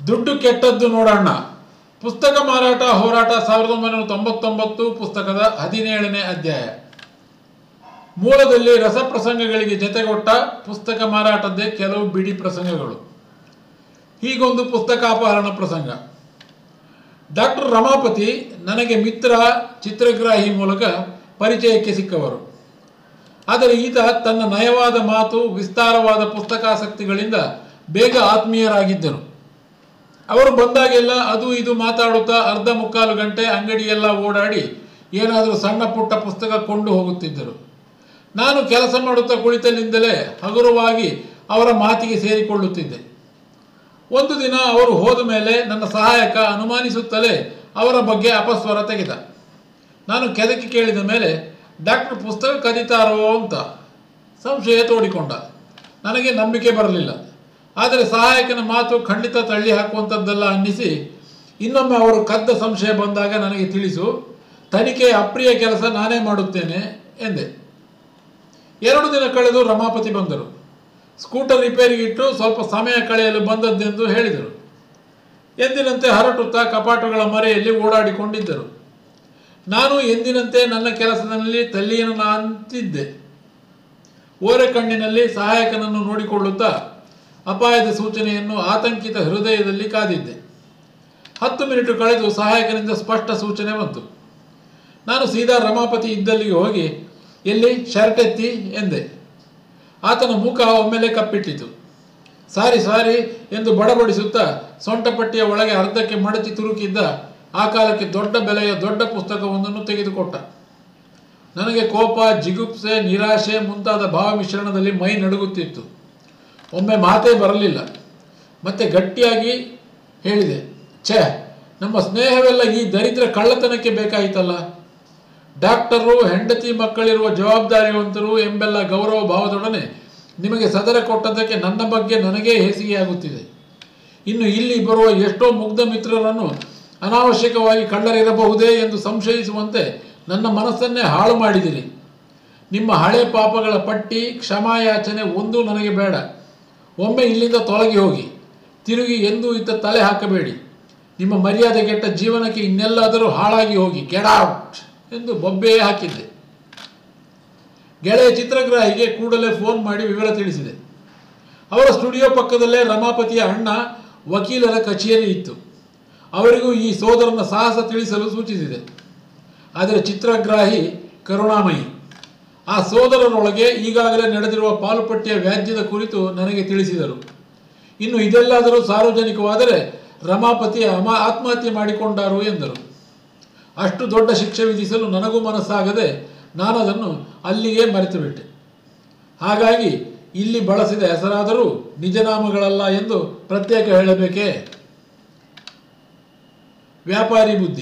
ದುಡ್ಡು ಕೆಟ್ಟದ್ದು ನೋಡೋಣ ಪುಸ್ತಕ ಮಾರಾಟ ಹೋರಾಟ ಸಾವಿರದ ಒಂಬೈನೂರ ತೊಂಬತ್ತೊಂಬತ್ತು ಪುಸ್ತಕದ ಹದಿನೇಳನೇ ಅಧ್ಯಾಯ ಮೂಲದಲ್ಲಿ ರಸಪ್ರಸಂಗಗಳಿಗೆ ಜೊತೆಗೊಟ್ಟ ಪುಸ್ತಕ ಮಾರಾಟದ್ದೇ ಕೆಲವು ಬಿಡಿ ಪ್ರಸಂಗಗಳು ಹೀಗೊಂದು ಪುಸ್ತಕಾಪಹರಣ ಪ್ರಸಂಗ ಡಾಕ್ಟರ್ ರಮಾಪತಿ ನನಗೆ ಮಿತ್ರ ಚಿತ್ರಗ್ರಾಹಿ ಮೂಲಕ ಪರಿಚಯಕ್ಕೆ ಸಿಕ್ಕವರು ಆದರೆ ಈತ ತನ್ನ ನಯವಾದ ಮಾತು ವಿಸ್ತಾರವಾದ ಪುಸ್ತಕಾಸಕ್ತಿಗಳಿಂದ ಬೇಗ ಆತ್ಮೀಯರಾಗಿದ್ದರು ಅವರು ಬಂದಾಗೆಲ್ಲ ಅದು ಇದು ಮಾತಾಡುತ್ತಾ ಅರ್ಧ ಮುಕ್ಕಾಲು ಗಂಟೆ ಅಂಗಡಿಯೆಲ್ಲ ಓಡಾಡಿ ಏನಾದರೂ ಸಣ್ಣ ಪುಟ್ಟ ಪುಸ್ತಕ ಕೊಂಡು ಹೋಗುತ್ತಿದ್ದರು ನಾನು ಕೆಲಸ ಮಾಡುತ್ತಾ ಕುಳಿತಲ್ಲಿಂದಲೇ ಹಗುರವಾಗಿ ಅವರ ಮಾತಿಗೆ ಸೇರಿಕೊಳ್ಳುತ್ತಿದ್ದೆ ಒಂದು ದಿನ ಅವರು ಹೋದ ಮೇಲೆ ನನ್ನ ಸಹಾಯಕ ಅನುಮಾನಿಸುತ್ತಲೇ ಅವರ ಬಗ್ಗೆ ಅಪಸ್ವರ ತೆಗೆದ ನಾನು ಕೆದಕಿ ಕೇಳಿದ ಮೇಲೆ ಡಾಕ್ಟರ್ ಪುಸ್ತಕ ಕದೀತಾರೋ ಅಂತ ಸಂಶಯ ತೋಡಿಕೊಂಡ ನನಗೆ ನಂಬಿಕೆ ಬರಲಿಲ್ಲ ಆದರೆ ಸಹಾಯಕನ ಮಾತು ಖಂಡಿತ ತಳ್ಳಿ ಹಾಕುವಂಥದ್ದಲ್ಲ ಅನ್ನಿಸಿ ಇನ್ನೊಮ್ಮೆ ಅವರು ಕದ್ದ ಸಂಶಯ ಬಂದಾಗ ನನಗೆ ತಿಳಿಸು ತನಿಖೆಯ ಅಪ್ರಿಯ ಕೆಲಸ ನಾನೇ ಮಾಡುತ್ತೇನೆ ಎಂದೆ ಎರಡು ದಿನ ಕಳೆದು ರಮಾಪತಿ ಬಂದರು ಸ್ಕೂಟರ್ ರಿಪೇರಿಗಿಟ್ಟು ಸ್ವಲ್ಪ ಸಮಯ ಕಳೆಯಲು ಬಂದದ್ದೆಂದು ಹೇಳಿದರು ಎಂದಿನಂತೆ ಹರಟುತ್ತಾ ಕಪಾಟುಗಳ ಮರೆಯಲ್ಲಿ ಓಡಾಡಿಕೊಂಡಿದ್ದರು ನಾನು ಎಂದಿನಂತೆ ನನ್ನ ಕೆಲಸದಲ್ಲಿ ತಲ್ಲೀನಂತಿದ್ದೆ ಓರೆ ಕಣ್ಣಿನಲ್ಲಿ ಸಹಾಯಕನನ್ನು ನೋಡಿಕೊಳ್ಳುತ್ತಾ ಅಪಾಯದ ಸೂಚನೆಯನ್ನು ಆತಂಕಿತ ಹೃದಯದಲ್ಲಿ ಕಾದಿದ್ದೆ ಹತ್ತು ಮಿನಿಟು ಕಳೆದು ಸಹಾಯಕನಿಂದ ಸ್ಪಷ್ಟ ಸೂಚನೆ ಬಂತು ನಾನು ಸೀದಾ ರಮಾಪತಿ ಇದ್ದಲ್ಲಿಗೆ ಹೋಗಿ ಎಲ್ಲಿ ಶರ್ಟ್ ಎತ್ತಿ ಎಂದೆ ಆತನ ಮುಖ ಒಮ್ಮೆಲೆ ಕಪ್ಪಿಟ್ಟಿತು ಸಾರಿ ಸಾರಿ ಎಂದು ಬಡಬಡಿಸುತ್ತಾ ಸೊಂಟಪಟ್ಟಿಯ ಒಳಗೆ ಅರ್ಧಕ್ಕೆ ಮಡಚಿ ತುರುಕಿದ್ದ ಆ ಕಾಲಕ್ಕೆ ದೊಡ್ಡ ಬೆಲೆಯ ದೊಡ್ಡ ಪುಸ್ತಕವೊಂದನ್ನು ತೆಗೆದುಕೊಟ್ಟ ನನಗೆ ಕೋಪ ಜಿಗುಪ್ಸೆ ನಿರಾಶೆ ಮುಂತಾದ ಭಾವ ಮಿಶ್ರಣದಲ್ಲಿ ಮೈ ನಡುಗುತ್ತಿತ್ತು ಒಮ್ಮೆ ಮಾತೇ ಬರಲಿಲ್ಲ ಮತ್ತೆ ಗಟ್ಟಿಯಾಗಿ ಹೇಳಿದೆ ಛೇ ನಮ್ಮ ಸ್ನೇಹವೆಲ್ಲ ಈ ದರಿದ್ರ ಕಳ್ಳತನಕ್ಕೆ ಬೇಕಾಯಿತಲ್ಲ ಡಾಕ್ಟರು ಹೆಂಡತಿ ಮಕ್ಕಳಿರುವ ಜವಾಬ್ದಾರಿವಂತರು ಎಂಬೆಲ್ಲ ಗೌರವ ಭಾವದೊಡನೆ ನಿಮಗೆ ಸದರ ಕೊಟ್ಟದ್ದಕ್ಕೆ ನನ್ನ ಬಗ್ಗೆ ನನಗೇ ಹೇಸಿಗೆಯಾಗುತ್ತಿದೆ ಇನ್ನು ಇಲ್ಲಿ ಬರುವ ಎಷ್ಟೋ ಮುಗ್ಧ ಮಿತ್ರರನ್ನು ಅನಾವಶ್ಯಕವಾಗಿ ಕಳ್ಳರಿರಬಹುದೇ ಎಂದು ಸಂಶಯಿಸುವಂತೆ ನನ್ನ ಮನಸ್ಸನ್ನೇ ಹಾಳು ಮಾಡಿದಿರಿ ನಿಮ್ಮ ಹಳೆ ಪಾಪಗಳ ಪಟ್ಟಿ ಕ್ಷಮಾಯಾಚನೆ ಒಂದೂ ನನಗೆ ಬೇಡ ಒಮ್ಮೆ ಇಲ್ಲಿಂದ ತೊಲಗಿ ಹೋಗಿ ತಿರುಗಿ ಎಂದೂ ಇತ್ತ ತಲೆ ಹಾಕಬೇಡಿ ನಿಮ್ಮ ಮರ್ಯಾದೆಗೆಟ್ಟ ಜೀವನಕ್ಕೆ ಇನ್ನೆಲ್ಲಾದರೂ ಹಾಳಾಗಿ ಹೋಗಿ ಗೆಟ್ ಔಟ್ ಎಂದು ಬೊಬ್ಬೆ ಹಾಕಿದ್ದೆ ಗೆಳೆಯ ಚಿತ್ರಗ್ರಾಹಿಗೆ ಕೂಡಲೇ ಫೋನ್ ಮಾಡಿ ವಿವರ ತಿಳಿಸಿದೆ ಅವರ ಸ್ಟುಡಿಯೋ ಪಕ್ಕದಲ್ಲೇ ರಮಾಪತಿಯ ಅಣ್ಣ ವಕೀಲರ ಕಚೇರಿ ಇತ್ತು ಅವರಿಗೂ ಈ ಸೋದರನ ಸಾಹಸ ತಿಳಿಸಲು ಸೂಚಿಸಿದೆ ಆದರೆ ಚಿತ್ರಗ್ರಾಹಿ ಕರುಣಾಮಯಿ ಆ ಸೋದರರೊಳಗೆ ಈಗಾಗಲೇ ನಡೆದಿರುವ ಪಾಲುಪಟ್ಟಿಯ ವ್ಯಾಜ್ಯದ ಕುರಿತು ನನಗೆ ತಿಳಿಸಿದರು ಇನ್ನು ಇದೆಲ್ಲಾದರೂ ಸಾರ್ವಜನಿಕವಾದರೆ ರಮಾಪತಿ ಅಮ ಆತ್ಮಹತ್ಯೆ ಮಾಡಿಕೊಂಡರು ಎಂದರು ಅಷ್ಟು ದೊಡ್ಡ ಶಿಕ್ಷೆ ವಿಧಿಸಲು ನನಗೂ ಮನಸ್ಸಾಗದೆ ನಾನು ಅದನ್ನು ಅಲ್ಲಿಗೆ ಮರೆತು ಬಿಟ್ಟೆ ಹಾಗಾಗಿ ಇಲ್ಲಿ ಬಳಸಿದ ಹೆಸರಾದರೂ ನಿಜನಾಮಗಳಲ್ಲ ಎಂದು ಪ್ರತ್ಯೇಕ ಹೇಳಬೇಕೇ ವ್ಯಾಪಾರಿ ಬುದ್ಧಿ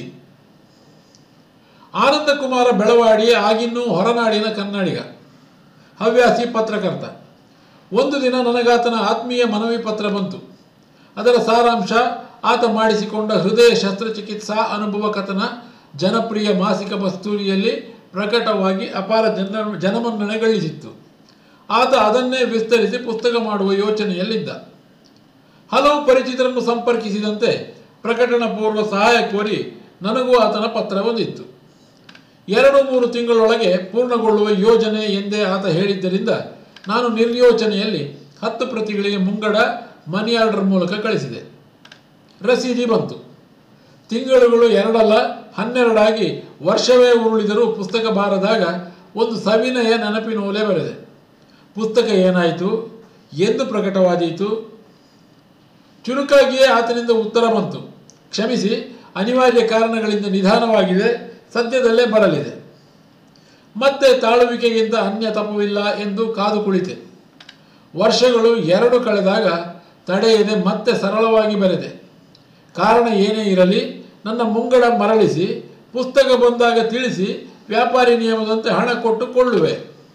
ಆನಂದಕುಮಾರ ಬೆಳವಾಡಿ ಆಗಿನ್ನೂ ಹೊರನಾಡಿನ ಕನ್ನಡಿಗ ಹವ್ಯಾಸಿ ಪತ್ರಕರ್ತ ಒಂದು ದಿನ ನನಗಾತನ ಆತ್ಮೀಯ ಮನವಿ ಪತ್ರ ಬಂತು ಅದರ ಸಾರಾಂಶ ಆತ ಮಾಡಿಸಿಕೊಂಡ ಹೃದಯ ಶಸ್ತ್ರಚಿಕಿತ್ಸಾ ಅನುಭವ ಕಥನ ಜನಪ್ರಿಯ ಮಾಸಿಕ ಬಸ್ತೂರಿಯಲ್ಲಿ ಪ್ರಕಟವಾಗಿ ಅಪಾರ ಜನ ಜನಮನ್ನಣೆ ಗಳಿಸಿತ್ತು ಆತ ಅದನ್ನೇ ವಿಸ್ತರಿಸಿ ಪುಸ್ತಕ ಮಾಡುವ ಯೋಚನೆಯಲ್ಲಿದ್ದ ಹಲವು ಪರಿಚಿತರನ್ನು ಸಂಪರ್ಕಿಸಿದಂತೆ ಪ್ರಕಟಣಾ ಪೂರ್ವ ಸಹಾಯ ಕೋರಿ ನನಗೂ ಆತನ ಪತ್ರ ಬಂದಿತ್ತು ಎರಡು ಮೂರು ತಿಂಗಳೊಳಗೆ ಪೂರ್ಣಗೊಳ್ಳುವ ಯೋಜನೆ ಎಂದೇ ಆತ ಹೇಳಿದ್ದರಿಂದ ನಾನು ನಿರ್ಯೋಚನೆಯಲ್ಲಿ ಹತ್ತು ಪ್ರತಿಗಳಿಗೆ ಮುಂಗಡ ಮನಿ ಆರ್ಡರ್ ಮೂಲಕ ಕಳಿಸಿದೆ ರಸೀದಿ ಬಂತು ತಿಂಗಳುಗಳು ಎರಡಲ್ಲ ಹನ್ನೆರಡಾಗಿ ವರ್ಷವೇ ಉರುಳಿದರೂ ಪುಸ್ತಕ ಬಾರದಾಗ ಒಂದು ಸವಿನಯ ನೆನಪಿನೋಲೆ ಬರೆದೆ ಪುಸ್ತಕ ಏನಾಯಿತು ಎಂದು ಪ್ರಕಟವಾದೀತು ಚುರುಕಾಗಿಯೇ ಆತನಿಂದ ಉತ್ತರ ಬಂತು ಕ್ಷಮಿಸಿ ಅನಿವಾರ್ಯ ಕಾರಣಗಳಿಂದ ನಿಧಾನವಾಗಿದೆ ಸದ್ಯದಲ್ಲೇ ಬರಲಿದೆ ಮತ್ತೆ ತಾಳುವಿಕೆಗಿಂತ ಅನ್ಯ ತಪವಿಲ್ಲ ಎಂದು ಕಾದು ಕುಳಿತೆ ವರ್ಷಗಳು ಎರಡು ಕಳೆದಾಗ ತಡೆಯದೆ ಮತ್ತೆ ಸರಳವಾಗಿ ಬರೆದೆ ಕಾರಣ ಏನೇ ಇರಲಿ ನನ್ನ ಮುಂಗಡ ಮರಳಿಸಿ ಪುಸ್ತಕ ಬಂದಾಗ ತಿಳಿಸಿ ವ್ಯಾಪಾರಿ ನಿಯಮದಂತೆ ಹಣ ಕೊಟ್ಟು ಕೊಳ್ಳುವೆ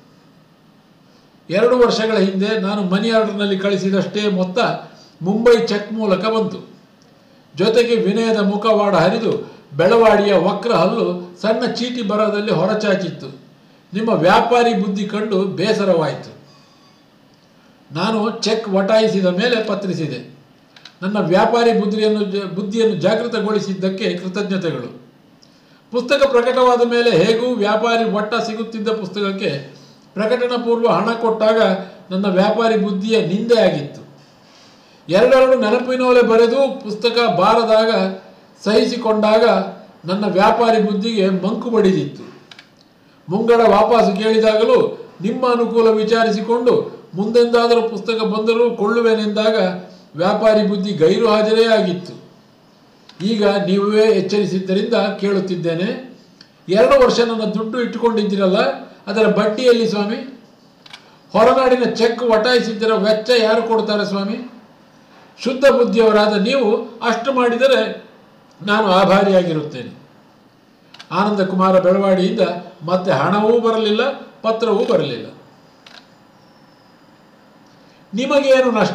ಎರಡು ವರ್ಷಗಳ ಹಿಂದೆ ನಾನು ಮನಿ ಆರ್ಡರ್ನಲ್ಲಿ ಕಳಿಸಿದಷ್ಟೇ ಮೊತ್ತ ಮುಂಬೈ ಚೆಕ್ ಮೂಲಕ ಬಂತು ಜೊತೆಗೆ ವಿನಯದ ಮುಖವಾಡ ಹರಿದು ಬೆಳವಾಡಿಯ ವಕ್ರ ಹಲ್ಲು ಸಣ್ಣ ಚೀಟಿ ಬರಹದಲ್ಲಿ ಹೊರಚಾಚಿತ್ತು ನಿಮ್ಮ ವ್ಯಾಪಾರಿ ಬುದ್ಧಿ ಕಂಡು ಬೇಸರವಾಯಿತು ನಾನು ಚೆಕ್ ವಟಾಯಿಸಿದ ಮೇಲೆ ಪತ್ರಿಸಿದೆ ನನ್ನ ವ್ಯಾಪಾರಿ ಬುದ್ಧಿಯನ್ನು ಜ- ಬುದ್ಧಿಯನ್ನು ಜಾಗೃತಗೊಳಿಸಿದ್ದಕ್ಕೆ ಕೃತಜ್ಞತೆಗಳು ಪುಸ್ತಕ ಪ್ರಕಟವಾದ ಮೇಲೆ ಹೇಗೂ ವ್ಯಾಪಾರಿ ಒಟ್ಟ ಸಿಗುತ್ತಿದ್ದ ಪುಸ್ತಕಕ್ಕೆ ಪ್ರಕಟಣಾ ಪೂರ್ವ ಹಣ ಕೊಟ್ಟಾಗ ನನ್ನ ವ್ಯಾಪಾರಿ ಬುದ್ಧಿಯ ನಿಂದೆ ಆಗಿತ್ತು ಎರಡೆರಡು ನೆನಪಿನೋಲೆ ಬರೆದು ಪುಸ್ತಕ ಬಾರದಾಗ ಸಹಿಸಿಕೊಂಡಾಗ ನನ್ನ ವ್ಯಾಪಾರಿ ಬುದ್ಧಿಗೆ ಮಂಕು ಬಡಿದಿತ್ತು ಮುಂಗಡ ವಾಪಸ್ಸು ಕೇಳಿದಾಗಲೂ ನಿಮ್ಮ ಅನುಕೂಲ ವಿಚಾರಿಸಿಕೊಂಡು ಮುಂದೆಂದಾದರೂ ಪುಸ್ತಕ ಬಂದರೂ ಕೊಳ್ಳುವೆನೆಂದಾಗ ವ್ಯಾಪಾರಿ ಬುದ್ಧಿ ಗೈರು ಹಾಜರೇ ಆಗಿತ್ತು ಈಗ ನೀವೇ ಎಚ್ಚರಿಸಿದ್ದರಿಂದ ಕೇಳುತ್ತಿದ್ದೇನೆ ಎರಡು ವರ್ಷ ನನ್ನ ದುಡ್ಡು ಇಟ್ಟುಕೊಂಡಿದ್ದೀರಲ್ಲ ಅದರ ಬಡ್ಡಿಯಲ್ಲಿ ಸ್ವಾಮಿ ಹೊರನಾಡಿನ ಚೆಕ್ ಒಟಾಯಿಸಿದ್ದರ ವೆಚ್ಚ ಯಾರು ಕೊಡ್ತಾರೆ ಸ್ವಾಮಿ ಶುದ್ಧ ಬುದ್ಧಿಯವರಾದ ನೀವು ಅಷ್ಟು ಮಾಡಿದರೆ ನಾನು ಆಭಾರಿಯಾಗಿರುತ್ತೇನೆ ಆನಂದ ಕುಮಾರ ಬೆಳವಾಡಿಯಿಂದ ಮತ್ತೆ ಹಣವೂ ಬರಲಿಲ್ಲ ಪತ್ರವೂ ಬರಲಿಲ್ಲ ನಿಮಗೇನು ನಷ್ಟ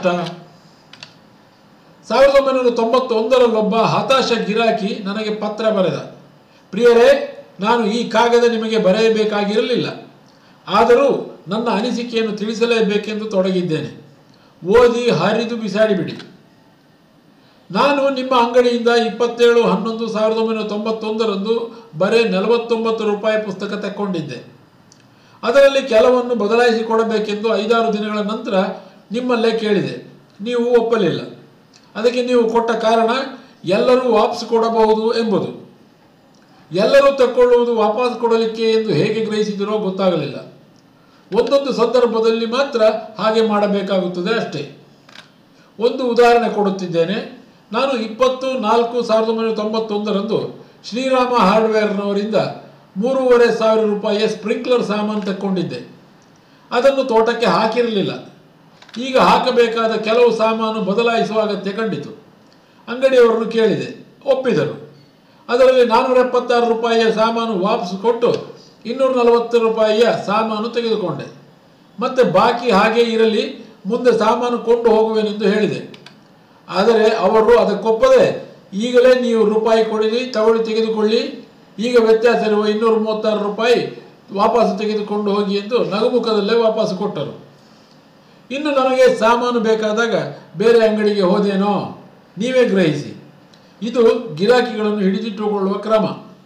ಸಾವಿರದ ಒಂಬೈನೂರ ತೊಂಬತ್ತೊಂದರಲ್ಲೊಬ್ಬ ಹತಾಶ ಗಿರಾಕಿ ನನಗೆ ಪತ್ರ ಬರೆದ ಪ್ರಿಯರೇ ನಾನು ಈ ಕಾಗದ ನಿಮಗೆ ಬರೆಯಬೇಕಾಗಿರಲಿಲ್ಲ ಆದರೂ ನನ್ನ ಅನಿಸಿಕೆಯನ್ನು ತಿಳಿಸಲೇಬೇಕೆಂದು ತೊಡಗಿದ್ದೇನೆ ಓದಿ ಹರಿದು ಬಿಸಾಡಿಬಿಡಿ ನಾನು ನಿಮ್ಮ ಅಂಗಡಿಯಿಂದ ಇಪ್ಪತ್ತೇಳು ಹನ್ನೊಂದು ಸಾವಿರದ ಒಂಬೈನೂರ ತೊಂಬತ್ತೊಂದರಂದು ಬರೇ ನಲವತ್ತೊಂಬತ್ತು ರೂಪಾಯಿ ಪುಸ್ತಕ ತಕ್ಕೊಂಡಿದ್ದೆ ಅದರಲ್ಲಿ ಕೆಲವನ್ನು ಬದಲಾಯಿಸಿಕೊಡಬೇಕೆಂದು ಐದಾರು ದಿನಗಳ ನಂತರ ನಿಮ್ಮಲ್ಲೇ ಕೇಳಿದೆ ನೀವು ಒಪ್ಪಲಿಲ್ಲ ಅದಕ್ಕೆ ನೀವು ಕೊಟ್ಟ ಕಾರಣ ಎಲ್ಲರೂ ವಾಪಸ್ ಕೊಡಬಹುದು ಎಂಬುದು ಎಲ್ಲರೂ ತಕ್ಕೊಳ್ಳುವುದು ವಾಪಸ್ ಕೊಡಲಿಕ್ಕೆ ಎಂದು ಹೇಗೆ ಗ್ರಹಿಸಿದಿರೋ ಗೊತ್ತಾಗಲಿಲ್ಲ ಒಂದೊಂದು ಸಂದರ್ಭದಲ್ಲಿ ಮಾತ್ರ ಹಾಗೆ ಮಾಡಬೇಕಾಗುತ್ತದೆ ಅಷ್ಟೇ ಒಂದು ಉದಾಹರಣೆ ಕೊಡುತ್ತಿದ್ದೇನೆ ನಾನು ಇಪ್ಪತ್ತು ನಾಲ್ಕು ಸಾವಿರದ ಒಂಬೈನೂರ ತೊಂಬತ್ತೊಂದರಂದು ಶ್ರೀರಾಮ ಹಾರ್ಡ್ವೇರ್ನವರಿಂದ ಮೂರುವರೆ ಸಾವಿರ ರೂಪಾಯಿಯ ಸ್ಪ್ರಿಂಕ್ಲರ್ ಸಾಮಾನು ತಕ್ಕೊಂಡಿದ್ದೆ ಅದನ್ನು ತೋಟಕ್ಕೆ ಹಾಕಿರಲಿಲ್ಲ ಈಗ ಹಾಕಬೇಕಾದ ಕೆಲವು ಸಾಮಾನು ಬದಲಾಯಿಸುವ ಅಗತ್ಯ ಕಂಡಿತು ಅಂಗಡಿಯವರನ್ನು ಕೇಳಿದೆ ಒಪ್ಪಿದರು ಅದರಲ್ಲಿ ನಾನ್ನೂರ ಎಪ್ಪತ್ತಾರು ರೂಪಾಯಿಯ ಸಾಮಾನು ವಾಪಸ್ ಕೊಟ್ಟು ಇನ್ನೂರ ನಲವತ್ತು ರೂಪಾಯಿಯ ಸಾಮಾನು ತೆಗೆದುಕೊಂಡೆ ಮತ್ತೆ ಬಾಕಿ ಹಾಗೇ ಇರಲಿ ಮುಂದೆ ಸಾಮಾನು ಕೊಂಡು ಹೋಗುವೆನೆಂದು ಹೇಳಿದೆ ಆದರೆ ಅವರು ಅದಕ್ಕೊಪ್ಪದೆ ಈಗಲೇ ನೀವು ರೂಪಾಯಿ ಕೊಡಿರಿ ತಗೊಳ್ಳಿ ತೆಗೆದುಕೊಳ್ಳಿ ಈಗ ವ್ಯತ್ಯಾಸ ಇರುವ ಇನ್ನೂರ ಮೂವತ್ತಾರು ರೂಪಾಯಿ ವಾಪಸ್ಸು ತೆಗೆದುಕೊಂಡು ಹೋಗಿ ಎಂದು ನಗುಮುಖದಲ್ಲೇ ವಾಪಸ್ಸು ಕೊಟ್ಟರು ಇನ್ನು ನನಗೆ ಸಾಮಾನು ಬೇಕಾದಾಗ ಬೇರೆ ಅಂಗಡಿಗೆ ಹೋದೇನೋ ನೀವೇ ಗ್ರಹಿಸಿ ಇದು ಗಿರಾಕಿಗಳನ್ನು ಹಿಡಿದಿಟ್ಟುಕೊಳ್ಳುವ ಕ್ರಮ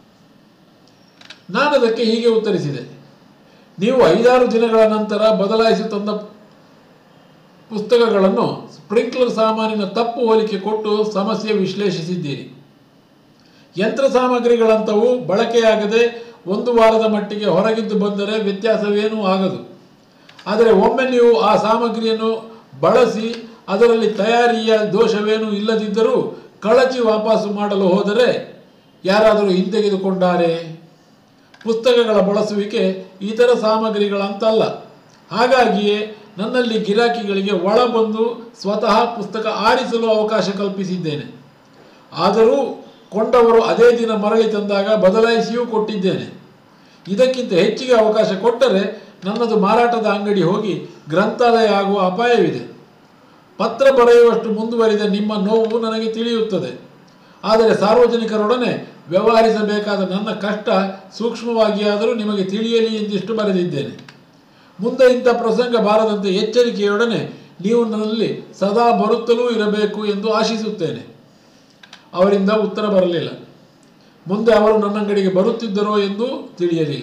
ನಾನು ಅದಕ್ಕೆ ಹೀಗೆ ಉತ್ತರಿಸಿದೆ ನೀವು ಐದಾರು ದಿನಗಳ ನಂತರ ಬದಲಾಯಿಸಿ ತಂದ ಪುಸ್ತಕಗಳನ್ನು ಸ್ಪ್ರಿಂಕ್ಲರ್ ಸಾಮಾನಿನ ತಪ್ಪು ಹೋಲಿಕೆ ಕೊಟ್ಟು ಸಮಸ್ಯೆ ವಿಶ್ಲೇಷಿಸಿದ್ದೀರಿ ಯಂತ್ರ ಸಾಮಗ್ರಿಗಳಂಥವು ಬಳಕೆಯಾಗದೆ ಒಂದು ವಾರದ ಮಟ್ಟಿಗೆ ಹೊರಗಿದ್ದು ಬಂದರೆ ವ್ಯತ್ಯಾಸವೇನೂ ಆಗದು ಆದರೆ ಒಮ್ಮೆ ನೀವು ಆ ಸಾಮಗ್ರಿಯನ್ನು ಬಳಸಿ ಅದರಲ್ಲಿ ತಯಾರಿಯ ದೋಷವೇನೂ ಇಲ್ಲದಿದ್ದರೂ ಕಳಚಿ ವಾಪಸ್ಸು ಮಾಡಲು ಹೋದರೆ ಯಾರಾದರೂ ಹಿಂತೆಗೆದುಕೊಂಡಾರೆ ಪುಸ್ತಕಗಳ ಬಳಸುವಿಕೆ ಇತರ ಸಾಮಗ್ರಿಗಳಂತಲ್ಲ ಹಾಗಾಗಿಯೇ ನನ್ನಲ್ಲಿ ಗಿರಾಕಿಗಳಿಗೆ ಒಳ ಬಂದು ಸ್ವತಃ ಪುಸ್ತಕ ಆರಿಸಲು ಅವಕಾಶ ಕಲ್ಪಿಸಿದ್ದೇನೆ ಆದರೂ ಕೊಂಡವರು ಅದೇ ದಿನ ಮರಳಿ ತಂದಾಗ ಬದಲಾಯಿಸಿಯೂ ಕೊಟ್ಟಿದ್ದೇನೆ ಇದಕ್ಕಿಂತ ಹೆಚ್ಚಿಗೆ ಅವಕಾಶ ಕೊಟ್ಟರೆ ನನ್ನದು ಮಾರಾಟದ ಅಂಗಡಿ ಹೋಗಿ ಗ್ರಂಥಾಲಯ ಆಗುವ ಅಪಾಯವಿದೆ ಪತ್ರ ಬರೆಯುವಷ್ಟು ಮುಂದುವರಿದ ನಿಮ್ಮ ನೋವು ನನಗೆ ತಿಳಿಯುತ್ತದೆ ಆದರೆ ಸಾರ್ವಜನಿಕರೊಡನೆ ವ್ಯವಹರಿಸಬೇಕಾದ ನನ್ನ ಕಷ್ಟ ಸೂಕ್ಷ್ಮವಾಗಿಯಾದರೂ ನಿಮಗೆ ತಿಳಿಯಲಿ ಎಂದಿಷ್ಟು ಬರೆದಿದ್ದೇನೆ ಮುಂದೆ ಇಂಥ ಪ್ರಸಂಗ ಬಾರದಂತೆ ಎಚ್ಚರಿಕೆಯೊಡನೆ ನೀವು ನನ್ನಲ್ಲಿ ಸದಾ ಬರುತ್ತಲೂ ಇರಬೇಕು ಎಂದು ಆಶಿಸುತ್ತೇನೆ ಅವರಿಂದ ಉತ್ತರ ಬರಲಿಲ್ಲ ಮುಂದೆ ಅವರು ನನ್ನ ಅಂಗಡಿಗೆ ಬರುತ್ತಿದ್ದರೋ ಎಂದು ತಿಳಿಯಲಿಲ್ಲ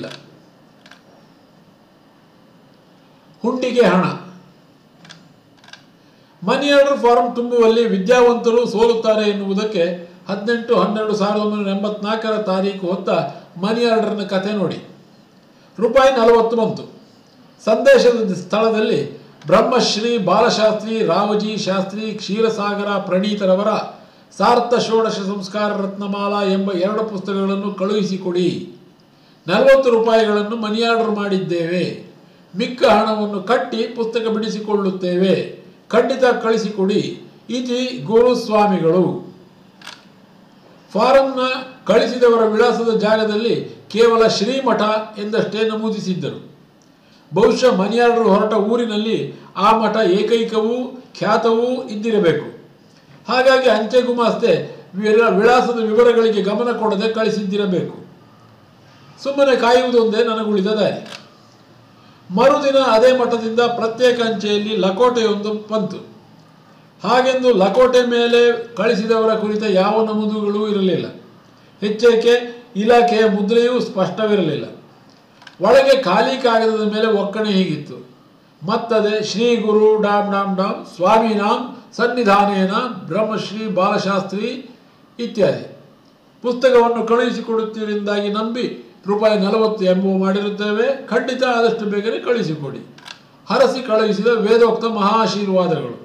ಹುಂಡಿಗೆ ಹಣ ಮನಿ ಆರ್ಡರ್ ಫಾರ್ಮ್ ತುಂಬುವಲ್ಲಿ ವಿದ್ಯಾವಂತರು ಸೋಲುತ್ತಾರೆ ಎನ್ನುವುದಕ್ಕೆ ಹದಿನೆಂಟು ಹನ್ನೆರಡು ಸಾವಿರದ ಒಂಬೈನೂರ ಎಂಬತ್ನಾಲ್ಕರ ತಾರೀಕು ಹೊತ್ತ ಮನಿ ಆರ್ಡರ್ನ ಕಥೆ ನೋಡಿ ರೂಪಾಯಿ ನಲವತ್ತು ಬಂತು ಸಂದೇಶದ ಸ್ಥಳದಲ್ಲಿ ಬ್ರಹ್ಮಶ್ರೀ ಬಾಲಶಾಸ್ತ್ರಿ ರಾವಜಿ ಶಾಸ್ತ್ರಿ ಕ್ಷೀರಸಾಗರ ಪ್ರಣೀತರವರ ಸಾರ್ಥ ಷೋಡಶ ಸಂಸ್ಕಾರ ರತ್ನಮಾಲಾ ಎಂಬ ಎರಡು ಪುಸ್ತಕಗಳನ್ನು ಕಳುಹಿಸಿಕೊಡಿ ನಲವತ್ತು ರೂಪಾಯಿಗಳನ್ನು ಮನಿ ಆರ್ಡರ್ ಮಾಡಿದ್ದೇವೆ ಮಿಕ್ಕ ಹಣವನ್ನು ಕಟ್ಟಿ ಪುಸ್ತಕ ಬಿಡಿಸಿಕೊಳ್ಳುತ್ತೇವೆ ಖಂಡಿತ ಕಳಿಸಿಕೊಡಿ ಇತಿ ಗುರುಸ್ವಾಮಿಗಳು ಫಾರಂನ ಕಳಿಸಿದವರ ವಿಳಾಸದ ಜಾಗದಲ್ಲಿ ಕೇವಲ ಶ್ರೀಮಠ ಎಂದಷ್ಟೇ ನಮೂದಿಸಿದ್ದರು ಬಹುಶಃ ಮನಿ ಆರ್ಡರ್ ಹೊರಟ ಊರಿನಲ್ಲಿ ಆ ಮಠ ಏಕೈಕವೂ ಖ್ಯಾತವೂ ಇದ್ದಿರಬೇಕು ಹಾಗಾಗಿ ಅಂಚೆ ಗುಮಾಸ್ತೆ ವಿರ- ವಿಳಾಸದ ವಿವರಗಳಿಗೆ ಗಮನ ಕೊಡದೆ ಕಳಿಸಿದ್ದಿರಬೇಕು ಸುಮ್ಮನೆ ಕಾಯುವುದೊಂದೇ ನನಗುಳಿದ ದಾರಿ ಮರುದಿನ ಅದೇ ಮಠದಿಂದ ಪ್ರತ್ಯೇಕ ಅಂಚೆಯಲ್ಲಿ ಲಕೋಟೆಯೊಂದು ಬಂತು ಹಾಗೆಂದು ಲಕೋಟೆ ಮೇಲೆ ಕಳಿಸಿದವರ ಕುರಿತ ಯಾವ ನಮೂದುಗಳೂ ಇರಲಿಲ್ಲ ಹೆಚ್ಚೇಕೆ ಇಲಾಖೆಯ ಮುದ್ರೆಯೂ ಸ್ಪಷ್ಟವಿರಲಿಲ್ಲ ಒಳಗೆ ಖಾಲಿ ಕಾಗದದ ಮೇಲೆ ಒಕ್ಕಣೆ ಹೀಗಿತ್ತು ಮತ್ತದೆ ಶ್ರೀ ಗುರು ಡಾಮ್ ಡಾಮ್ ಡಾಮ್ ಸ್ವಾಮಿನಾಂ ಸನ್ನಿಧಾನೇನ ಬ್ರಹ್ಮಶ್ರೀ ಬಾಲಶಾಸ್ತ್ರಿ ಇತ್ಯಾದಿ ಪುಸ್ತಕವನ್ನು ಕಳುಹಿಸಿಕೊಡುತ್ತೀರಿಂದಾಗಿ ನಂಬಿ ರೂಪಾಯಿ ನಲವತ್ತು ಎಂಬುವ ಮಾಡಿರುತ್ತೇವೆ ಖಂಡಿತ ಆದಷ್ಟು ಬೇಗನೆ ಕಳುಹಿಸಿಕೊಡಿ ಹರಸಿ ಕಳುಹಿಸಿದ ವೇದೋಕ್ತ ಮಹಾಶೀರ್ವಾದಗಳು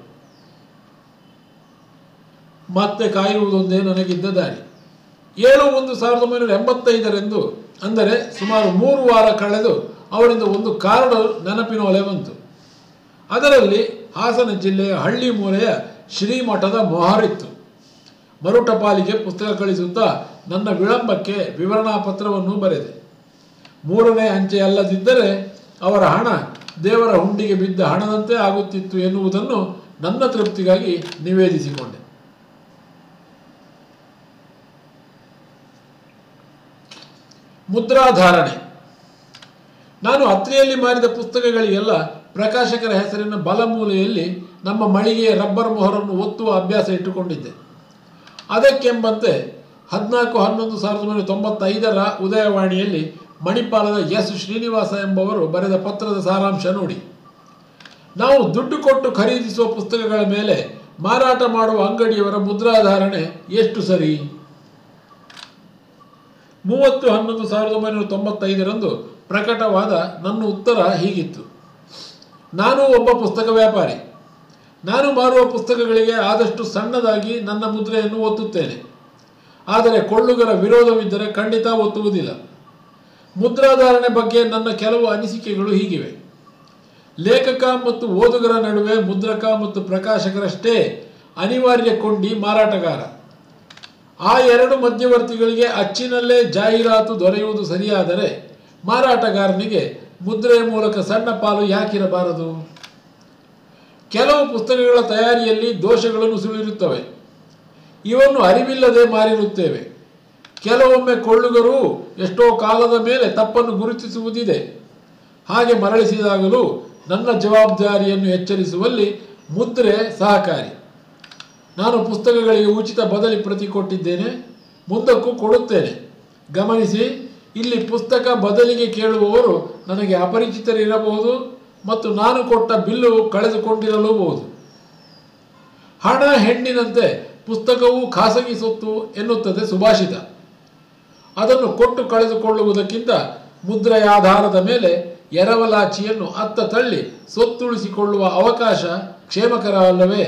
ಮತ್ತೆ ಕಾಯುವುದೊಂದೇ ನನಗಿದ್ದ ದಾರಿ ಏಳು ಒಂದು ಸಾವಿರದ ಒಂಬೈನೂರ ಎಂಬತ್ತೈದರೆಂದು ಅಂದರೆ ಸುಮಾರು ಮೂರು ವಾರ ಕಳೆದು ಅವರಿಂದ ಒಂದು ಕಾರ್ಡ್ ನೆನಪಿನ ಒಲೆ ಬಂತು ಅದರಲ್ಲಿ ಹಾಸನ ಜಿಲ್ಲೆಯ ಹಳ್ಳಿ ಮೂಲೆಯ ಶ್ರೀಮಠದ ಮೊಹರಿತ್ತು ಮರುಟ ಪಾಲಿಗೆ ಪುಸ್ತಕ ಕಳಿಸುತ್ತಾ ನನ್ನ ವಿಳಂಬಕ್ಕೆ ವಿವರಣಾ ಪತ್ರವನ್ನು ಬರೆದೆ ಮೂರನೇ ಅಂಚೆ ಅಲ್ಲದಿದ್ದರೆ ಅವರ ಹಣ ದೇವರ ಹುಂಡಿಗೆ ಬಿದ್ದ ಹಣದಂತೆ ಆಗುತ್ತಿತ್ತು ಎನ್ನುವುದನ್ನು ನನ್ನ ತೃಪ್ತಿಗಾಗಿ ನಿವೇದಿಸಿಕೊಂಡೆ ಮುದ್ರಾಧಾರಣೆ ನಾನು ಅತ್ರಿಯಲ್ಲಿ ಮಾರಿದ ಪುಸ್ತಕಗಳಿಗೆಲ್ಲ ಪ್ರಕಾಶಕರ ಹೆಸರಿನ ಬಲಮೂಲೆಯಲ್ಲಿ ನಮ್ಮ ಮಳಿಗೆಯ ರಬ್ಬರ್ ಮೊಹರನ್ನು ಒತ್ತುವ ಅಭ್ಯಾಸ ಇಟ್ಟುಕೊಂಡಿದ್ದೆ ಅದಕ್ಕೆಂಬಂತೆ ಹದಿನಾಲ್ಕು ಹನ್ನೊಂದು ಸಾವಿರದ ಒಂಬೈನೂರ ತೊಂಬತ್ತೈದರ ಉದಯವಾಣಿಯಲ್ಲಿ ಮಣಿಪಾಲದ ಎಸ್ ಶ್ರೀನಿವಾಸ ಎಂಬವರು ಬರೆದ ಪತ್ರದ ಸಾರಾಂಶ ನೋಡಿ ನಾವು ದುಡ್ಡು ಕೊಟ್ಟು ಖರೀದಿಸುವ ಪುಸ್ತಕಗಳ ಮೇಲೆ ಮಾರಾಟ ಮಾಡುವ ಅಂಗಡಿಯವರ ಮುದ್ರಾಧಾರಣೆ ಎಷ್ಟು ಸರಿ ಮೂವತ್ತು ಹನ್ನೊಂದು ಸಾವಿರದ ಒಂಬೈನೂರ ತೊಂಬತ್ತೈದರಂದು ಪ್ರಕಟವಾದ ನನ್ನ ಉತ್ತರ ಹೀಗಿತ್ತು ನಾನು ಒಬ್ಬ ಪುಸ್ತಕ ವ್ಯಾಪಾರಿ ನಾನು ಮಾರುವ ಪುಸ್ತಕಗಳಿಗೆ ಆದಷ್ಟು ಸಣ್ಣದಾಗಿ ನನ್ನ ಮುದ್ರೆಯನ್ನು ಒತ್ತುತ್ತೇನೆ ಆದರೆ ಕೊಳ್ಳುಗರ ವಿರೋಧವಿದ್ದರೆ ಖಂಡಿತ ಒತ್ತುವುದಿಲ್ಲ ಮುದ್ರಾಧಾರಣೆ ಬಗ್ಗೆ ನನ್ನ ಕೆಲವು ಅನಿಸಿಕೆಗಳು ಹೀಗಿವೆ ಲೇಖಕ ಮತ್ತು ಓದುಗರ ನಡುವೆ ಮುದ್ರಕ ಮತ್ತು ಪ್ರಕಾಶಕರಷ್ಟೇ ಅನಿವಾರ್ಯ ಕೊಂಡಿ ಮಾರಾಟಗಾರ ಆ ಎರಡು ಮಧ್ಯವರ್ತಿಗಳಿಗೆ ಅಚ್ಚಿನಲ್ಲೇ ಜಾಹೀರಾತು ದೊರೆಯುವುದು ಸರಿಯಾದರೆ ಮಾರಾಟಗಾರನಿಗೆ ಮುದ್ರೆಯ ಮೂಲಕ ಸಣ್ಣ ಪಾಲು ಯಾಕಿರಬಾರದು ಕೆಲವು ಪುಸ್ತಕಗಳ ತಯಾರಿಯಲ್ಲಿ ದೋಷಗಳನ್ನು ಸುಳಿರುತ್ತವೆ ಇವನ್ನು ಅರಿವಿಲ್ಲದೆ ಮಾರಿರುತ್ತೇವೆ ಕೆಲವೊಮ್ಮೆ ಕೊಳ್ಳುಗರು ಎಷ್ಟೋ ಕಾಲದ ಮೇಲೆ ತಪ್ಪನ್ನು ಗುರುತಿಸುವುದಿದೆ ಹಾಗೆ ಮರಳಿಸಿದಾಗಲೂ ನನ್ನ ಜವಾಬ್ದಾರಿಯನ್ನು ಎಚ್ಚರಿಸುವಲ್ಲಿ ಮುದ್ರೆ ಸಹಕಾರಿ ನಾನು ಪುಸ್ತಕಗಳಿಗೆ ಉಚಿತ ಬದಲಿ ಪ್ರತಿ ಕೊಟ್ಟಿದ್ದೇನೆ ಮುಂದಕ್ಕೂ ಕೊಡುತ್ತೇನೆ ಗಮನಿಸಿ ಇಲ್ಲಿ ಪುಸ್ತಕ ಬದಲಿಗೆ ಕೇಳುವವರು ನನಗೆ ಅಪರಿಚಿತರಿರಬಹುದು ಮತ್ತು ನಾನು ಕೊಟ್ಟ ಬಿಲ್ಲು ಕಳೆದುಕೊಂಡಿರಲೂಬಹುದು ಹಣ ಹೆಣ್ಣಿನಂತೆ ಪುಸ್ತಕವು ಖಾಸಗಿ ಸೊತ್ತು ಎನ್ನುತ್ತದೆ ಸುಭಾಷಿತ ಅದನ್ನು ಕೊಟ್ಟು ಕಳೆದುಕೊಳ್ಳುವುದಕ್ಕಿಂತ ಮುದ್ರೆಯ ಆಧಾರದ ಮೇಲೆ ಎರವಲಾಚಿಯನ್ನು ಅತ್ತ ತಳ್ಳಿ ಸೊತ್ತುಳಿಸಿಕೊಳ್ಳುವ ಅವಕಾಶ ಕ್ಷೇಮಕರ ಅಲ್ಲವೇ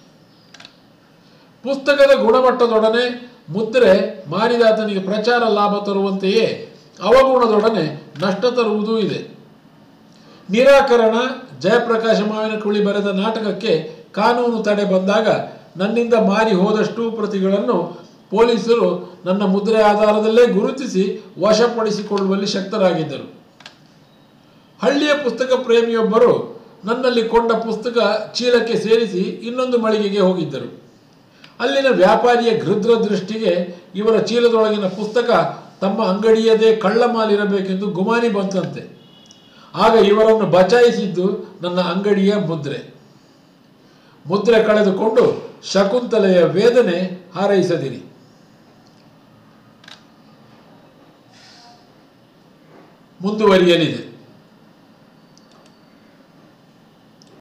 ಪುಸ್ತಕದ ಗುಣಮಟ್ಟದೊಡನೆ ಮುದ್ರೆ ಮಾರಿದಾತನಿಗೆ ಪ್ರಚಾರ ಲಾಭ ತರುವಂತೆಯೇ ಅವಗುಣದೊಡನೆ ನಷ್ಟ ತರುವುದೂ ಇದೆ ನಿರಾಕರಣ ಜಯಪ್ರಕಾಶ ಮಾವಿನಕುಳಿ ಬರೆದ ನಾಟಕಕ್ಕೆ ಕಾನೂನು ತಡೆ ಬಂದಾಗ ನನ್ನಿಂದ ಮಾರಿ ಹೋದಷ್ಟು ಪ್ರತಿಗಳನ್ನು ಪೊಲೀಸರು ನನ್ನ ಮುದ್ರೆ ಆಧಾರದಲ್ಲೇ ಗುರುತಿಸಿ ವಶಪಡಿಸಿಕೊಳ್ಳುವಲ್ಲಿ ಶಕ್ತರಾಗಿದ್ದರು ಹಳ್ಳಿಯ ಪುಸ್ತಕ ಪ್ರೇಮಿಯೊಬ್ಬರು ನನ್ನಲ್ಲಿ ಕೊಂಡ ಪುಸ್ತಕ ಚೀಲಕ್ಕೆ ಸೇರಿಸಿ ಇನ್ನೊಂದು ಮಳಿಗೆಗೆ ಹೋಗಿದ್ದರು ಅಲ್ಲಿನ ವ್ಯಾಪಾರಿಯ ಗೃದ್ರ ದೃಷ್ಟಿಗೆ ಇವರ ಚೀಲದೊಳಗಿನ ಪುಸ್ತಕ ತಮ್ಮ ಅಂಗಡಿಯದೇ ಕಳ್ಳಮಾಲಿರಬೇಕೆಂದು ಗುಮಾನಿ ಬಂತಂತೆ ಆಗ ಇವರನ್ನು ಬಚಾಯಿಸಿದ್ದು ನನ್ನ ಅಂಗಡಿಯ ಮುದ್ರೆ ಮುದ್ರೆ ಕಳೆದುಕೊಂಡು ಶಕುಂತಲೆಯ ವೇದನೆ ಹಾರೈಸದಿರಿ ಮುಂದುವರಿಯಲಿದೆ